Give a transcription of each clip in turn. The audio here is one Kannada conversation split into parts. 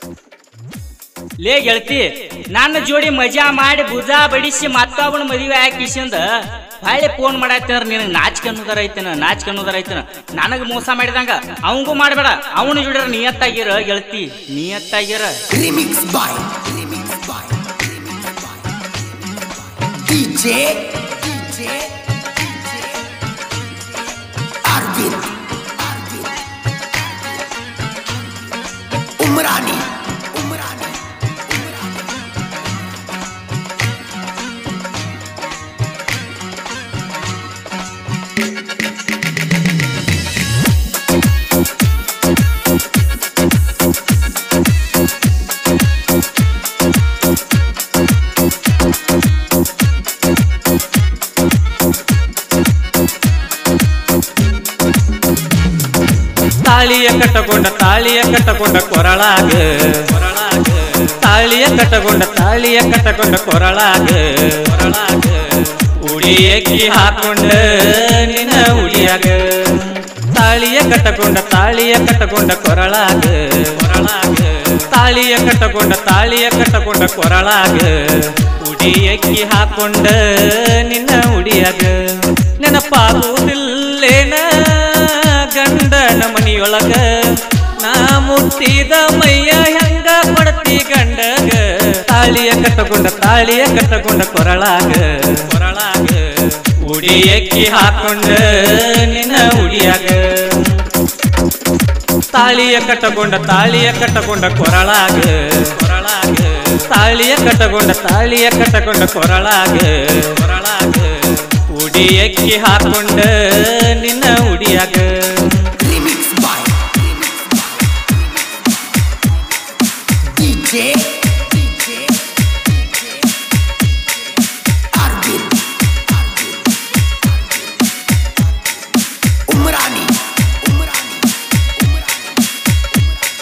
ಲೇ ಗೆಳತಿ ನನ್ನ ಜೋಡಿ ಮಜಾ ಮಾಡಿ ಭುಜ ಬಡಿಸಿ ಮತ್ತೊಬ್ಬನ ಮದುವೆ ಹಾಕಿಸಿಂದ ಹೊಳ್ಳಿ ಫೋನ್ ಮಾಡಾಕ್ತಾರ ನಿನಗೆ ನಾಚಿಕೆ ಅನ್ನೋದರ ಐತನ ನಾಚಿಕೆ ಅನ್ನೋದರ ಐತನ ನನಗೆ ಮೋಸ ಮಾಡಿದಂಗ ಅವಂಗೂ ಮಾಡಬೇಡ ಅವನ ಜೋಡಿರ ನಿಯತ್ತಾಗಿರ ಗೆಳತಿ ನಿಯತ್ತಾಗಿರ Remix by Remix by Remix by DJ DJ Arvind Arvind Umrani Umrani Umrani ತಾಳಿಯ ಕಟ್ಟಕೊಂಡ ತಾಳಿಯ ಕಟ್ಟಕೊಂಡ ಕೊರಳಾಗ ಕೊರಳಾಗ ತಾಳಿಯ ಕಟ್ಟಕೊಂಡ ತಾಳಿಯ ಕಟ್ಟಕೊಂಡ ಕೊರಳಾಗ ಕೊರಳಾಗ ಉಳಿಯಕ್ಕಿ ಹಾಕೊಂಡ ನಿನ್ನ ಉಳಿಯಾಗ ತಾಳಿಯ ಕಟ್ಟಕೊಂಡ ತಾಳಿಯ ಕಟ್ಟಕೊಂಡ ಕೊರಳಾಗ ಕೊರಳಾಗ ತಾಳಿಯ ಕಟ್ಟಕೊಂಡ ತಾಳಿಯ ಕಟ್ಟಕೊಂಡ ಕೊರಳಾಗ ಉಡಿಯಕ್ಕಿ ಹಾಕೊಂಡ ನಿನ್ನ ಉಡಿಯಾಗ ನೆನಪಾಗುವುದಿಲ್ಲೇನ ಗಂಡನ ಮನಿಯೊಳಗ ನಾ ಮುಟ್ಟಿದ ಮೈಯ ಹೆಂಗ ಕೊಡ್ತಿ ಗಂಡಗ ತಾಳಿಯ ಕಟ್ಟಕೊಂಡ ತಾಳಿಯ ಕಟ್ಟಕೊಂಡ ಕೊರಳಾಗ ಕೊರಳಾಗ ಉಡಿಯಕ್ಕಿ ಹಾಕೊಂಡ ನಿನ್ನ ಉಡಿಯಾಗ ತಾಳಿಯ ಕಟ್ಟಕೊಂಡ ತಾಳಿಯ ಕಟ್ಟಕೊಂಡ ಕೊರಳಾಗ ಕೊರಳಾಗ ತಾಳಿಯ ಕಟ್ಟಕೊಂಡ ತಾಳಿಯ ಕಟ್ಟಕೊಂಡ ಕೊರಳಾಗ ಕೊರಳಾಗ ಉಡಿಯಕ್ಕಿ ಹಾಕೊಂಡ ನಿನ್ನ ಉಡಿಯಾಗ Remix by Remix by DJ DJ Arvind Arvind Umrani Umrani Umrani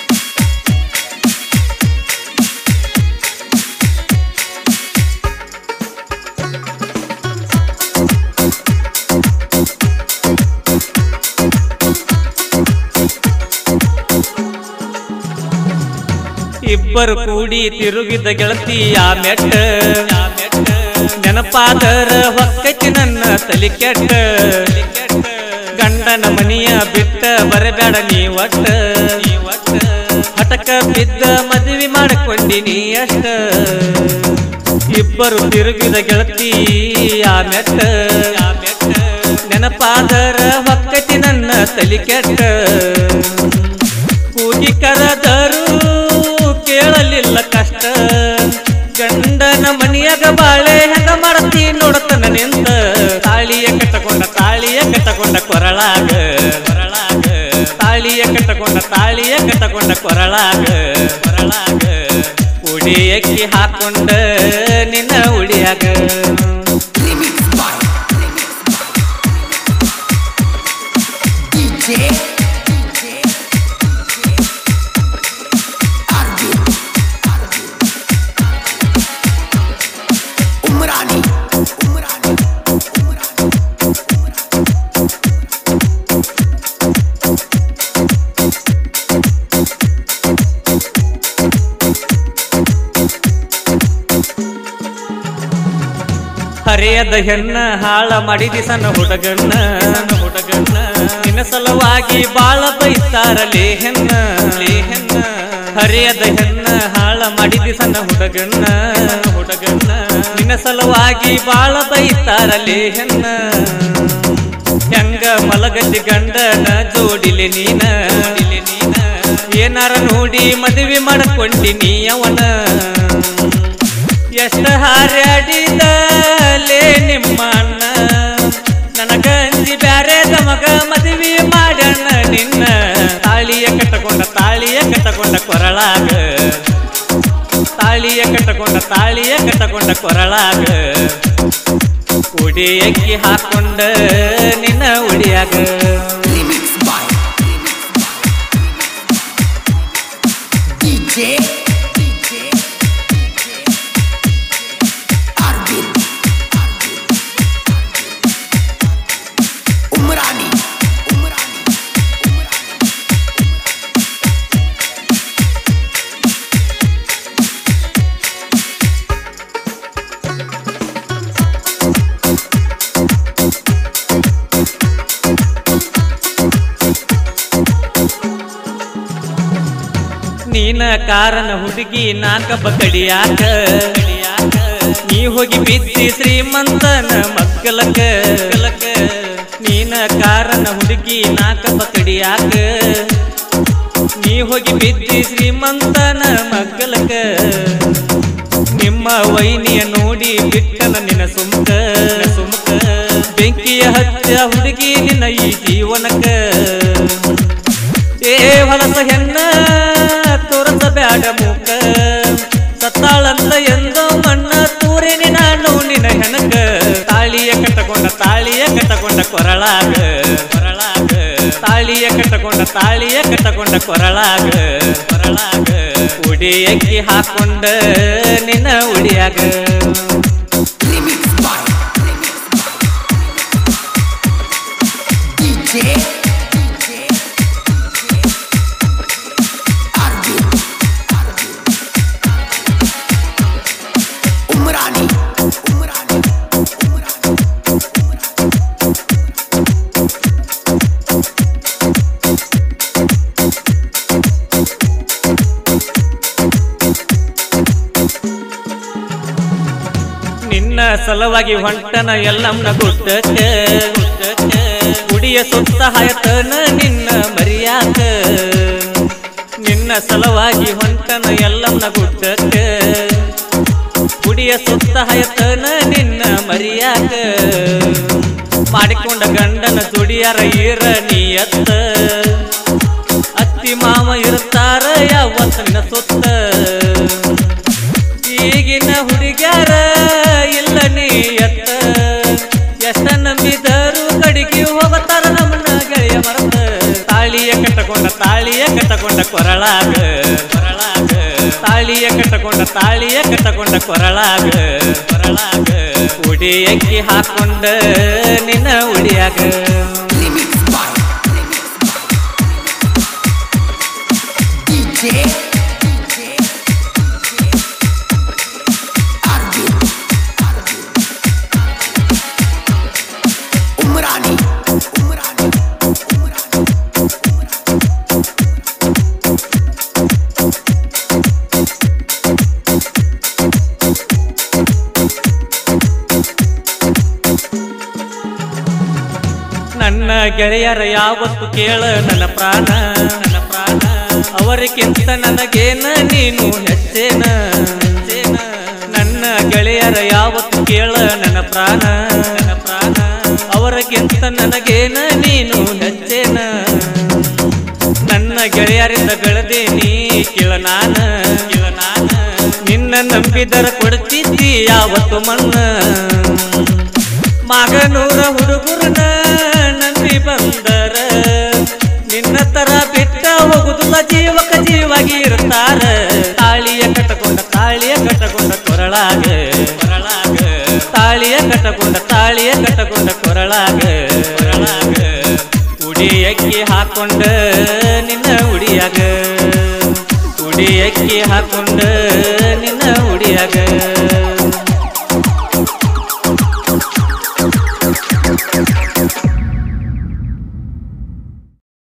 ಇಬ್ಬರು ಕೂಡಿ ತಿರುಗಿದ ಗೆಳತಿ ಆ ಮೆಟ್ಟ ನೆನಪಾದರ ಹೊಕ್ಕೈತಿ ನನ್ನ ತಲಿ ಕೆಟ್ಟ ಗಂಡನ ಮನಿಯ ಬಿಟ್ಟ ಬರಬೇಡ ನೀ ಒಟ್ಟ ಹಟಕ ಬಿದ್ದ ಮದುವೆ ಮಾಡಿಕೊಂಡಿನಿ ಅಷ್ಟ ಇಬ್ಬರು ತಿರುಗಿದ ಗೆಳತಿ ಆ ಮೆಟ್ಟ ನೆನಪಾದರ ಹೊಕ್ಕೈತಿ ನನ್ನ ತಲಿ ಕೆಟ್ಟ ಕೂಗಿ ಕರೆದರು ಕೇಳಲಿಲ್ಲ ಕಷ್ಟ ಗಂಡನ ಮನಿಯಾಗ ಬಾಳೆ ಹೆಂಗ ಮಾಡತಿ ನೋಡತನ ನಿಂತ ತಾಳಿಯ ಕಟ್ಟಕೊಂಡ ತಾಳಿಯ ಕಟ್ಟಕೊಂಡ ಕೊರಳಾಗ ಕೊರಳಾಗ ತಾಳಿಯ ಕಟ್ಟಕೊಂಡ ತಾಳಿಯ ಕಟ್ಟಕೊಂಡ ಕೊರಳಾಗ ಕೊರಳಾಗ ಉಡಿಯಕ್ಕಿ ಹಾಕೊಂಡ ನಿನ್ನ ಉಡಿಯಾಗ Remix by Remix by DJ DJ Arvind Arvind Umrani Umrani Umrani ಹರಿಯದ ಹೆಣ್ಣ ಹಾಳ ಮಾಡಿದಿ ಸಣ್ಣ ಹುಡುಗಣ್ಣ ಸಣ್ಣ ಹುಡುಗಣ್ಣ ನಿನ್ನ ಸಲುವಾಗಿ ಬಾಳ ಬೈತಾರಲೇ ಹೆಣ್ಣ ಲೇ ಹೆಣ್ಣ ಹರಿಯದ ಹೆಣ್ಣ ಹಾಳ ಮಾಡಿದಿ ಸಣ್ಣ ಹುಡುಗಣ್ಣ ಹುಡುಗಣ್ಣ ನಿನ್ನ ಸಲುವಾಗಿ ಬಾಳ ಬೈತಾರಲೇ ಹೆಣ್ಣ ಹೆಂಗ ಮಲಗತಿ ಗಂಡನ ಜೋಡಿಲೆ ನೀನ ಜೋಡಿಲೆ ನೀನ ಏನಾರ ನೋಡಿ ಮದುವೆ ಮಾಡ್ಕೊಂಡಿನಿ ಅವನ ಎಷ್ಟ ಹಾರ್ಯಾಡಿದಲೇ ನಿಮ್ಮ ಅಣ್ಣ ನನಗ ಅಂಜಿ ಬ್ಯಾರೆದ ಮಗ ಮದುವೆ ಮಾಡಣ್ಣ ನಿನ್ನ ತಾಳಿಯ ಕಟ್ಟಕೊಂಡ ತಾಳಿಯ ಕಟ್ಟಕೊಂಡ ಕೊರಳಾಗ ತಾಳಿಯ ಕಟ್ಟಕೊಂಡ ತಾಳಿಯ ಕಟ್ಟಕೊಂಡ ಕೊರಳಾಗ ಉಡಿಯಕ್ಕಿ ಹಾಕೊಂಡ ನಿನ್ನ ಉಡಿಯಾಗ Remix by Remix by DJ DJ Arvind Arvind Umrani Umrani Umrani ನೀನ ಕಾರಣ ಹುಡುಗಿ ನಾಕಬ್ಬ ಕಡಿಯಾಕ ನೀ ಹೋಗಿ ಬಿದ್ದಿ ಶ್ರೀಮಂತನ ಮಕ್ಕಳಕ ನೀನ ಕಾರಣ ಹುಡುಗಿ ನಾಕಬ್ಬ ಕಡಿಯಾಕ ನೀ ಹೋಗಿ ಬಿದ್ದಿ ಶ್ರೀಮಂತನ ಮಕ್ಕಳಕ ನಿಮ್ಮ ವೈನಿಯ ನೋಡಿ ಬಿಟ್ಟನ ನಿನ್ನ ಸುಮ್ಕ ಸುಮ್ಕ ಬೆಂಕಿಯ ಹತ್ಯ ಹುಡುಗಿ ನಿನ್ನ ಈ ಜೀವನಕ ಏ ಹೊಲಸ ಹೆಣ್ಣ ತೋರಸ ಬ್ಯಾಡ ಮೂಕ ಸತ್ತಾಳಂತ ಎಂದೋ ಮಣ್ಣ ತೂರಿನಿ ನಾನು ನಿನ್ನ ಹೆಣಕ ತಾಳಿಯ ಕಟ್ಟಕೊಂಡ ತಾಳಿಯ ಕಟ್ಟಕೊಂಡ ಕೊರಳಾಗ ಕೊರಳಾಗ ತಾಳಿಯ ಕಟ್ಟಕೊಂಡ ತಾಳಿಯ ಕಟ್ಟಕೊಂಡ ಕೊರಳಾಗ ಕೊರಳಾಗ ಉಡಿಯಕ್ಕಿ ಹಾಕೊಂಡ ನಿನ್ನ ಉಡಿಯಾಗ Remix by DJ Arvin Umrani Umrani Umrani ನಿನ್ನ ಸಲುವಾಗಿ ಹೊಂಟನ ಎಲ್ಲಮ್ಮನ ಗುಡ್ಡಕ್ಕ ಗುಡ್ಡಕ್ಕ ಗುಡಿಯ ಸುತ್ತ ಹಾಯತನ ನಿನ್ನ ಮರಿಯಾಕ ನಿನ್ನ ಸಲುವಾಗಿ ಹೊಂಟನ ಎಲ್ಲಮ್ಮನ ಗುಡ್ಡಕ್ಕ ಗುಡಿಯ ಸುತ್ತ ಹಾಯತನ ನಿನ್ನ ಮರಿಯಾಕ ಮಾಡಿಕೊಂಡ ಗಂಡನ ದುಡಿಯರ ಈರ ನೀಯತ್ತ ಅತ್ತಿ ಮಾಮ ಇರ್ತಾರ ಯಾವತ್ತಿನ ಸುತ್ತ ಈಗಿನ ಹುಡುಗ್ಯಾರ ಇಲ್ಲ ನೀ ಎತ್ತ ಎಷ್ಟ ನಂಬಿದರು ಕಡಿಗೆ ಹೋಗತಾರ ನಮ್ಮನ್ನ ಗೆಳೆಯ ಮರತ ತಾಳಿಯ ಕಟ್ಟಕೊಂಡ ತಾಳಿಯ ಕಟ್ಟಕೊಂಡ ಕೊರಳಾಗ ಕೊರಳಾಗ ತಾಳಿಯ ಕಟ್ಟಕೊಂಡ ತಾಳಿಯ ಕಟ್ಟಕೊಂಡ ಕೊರಳಾಗ ಕೊರಳಾಗ ಉಡಿಯಕ್ಕಿ ಹಾಕೊಂಡ ನಿನ್ನ ಉಡಿಯಾಗ Remix by DJ Arvin Umrani Umrani Umrani ನನ್ನ ಗೆಳೆಯರ ಯಾವತ್ತು ಕೇಳ ನನ್ನ ಪ್ರಾಣ ನನ್ನ ಪ್ರಾಣ ಅವರಿಗಿಂತ ನನಗೇನ ನೀನು ಹೆಚ್ಚೇನ ಹೆಚ್ಚೇನ ನನ್ನ ಗೆಳೆಯರ ಯಾವತ್ತು ಕೇಳ ನನ್ನ ಪ್ರಾಣ ನನ್ನ ಪ್ರಾಣ ಅವರಿಗಿಂತ ನನಗೇನ ನೀನು ಹೆಚ್ಚೇನ ನನ್ನ ಗೆಳೆಯರಿಂದ ಬೆಳೆದೇನಿ ಕೇಳ ನಾನ ಕೇಳ ನಾನ ನಿನ್ನ ನಂಬಿದರ ಕೊಡ್ತಿದ್ದಿ ಯಾವತ್ತು ಮನ್ನ ಮಗನೂರ ಹುಡುಗರನ ನಂಬಿ ಬಂದರ ನಿನ್ನ ತರ ಬಿಟ್ಟ ಹೋಗುದಿಲ್ಲ ಜೀವಕ ಜೀವಾಗಿ ಇರ್ತಾರ ತಾಳಿಯ ಕಟ್ಟಕೊಂಡ ತಾಳಿಯ ಕಟ್ಟಕೊಂಡ ಕೊರಳಾಗ ಕೊರಳಾಗ ತಾಳಿಯ ಕಟ್ಟಕೊಂಡ ತಾಳಿಯ ಕಟ್ಟಕೊಂಡ ಕೊರಳಾಗ ಕೊರಳಾಗ ಉಡಿಯಕ್ಕಿ ಹಾಕೊಂಡ ನಿನ್ನ ಉಡಿಯಾಗ ಉಡಿಯಕ್ಕಿ ಹಾಕೊಂಡ ನಿನ್ನ ಉಡಿಯಾಗ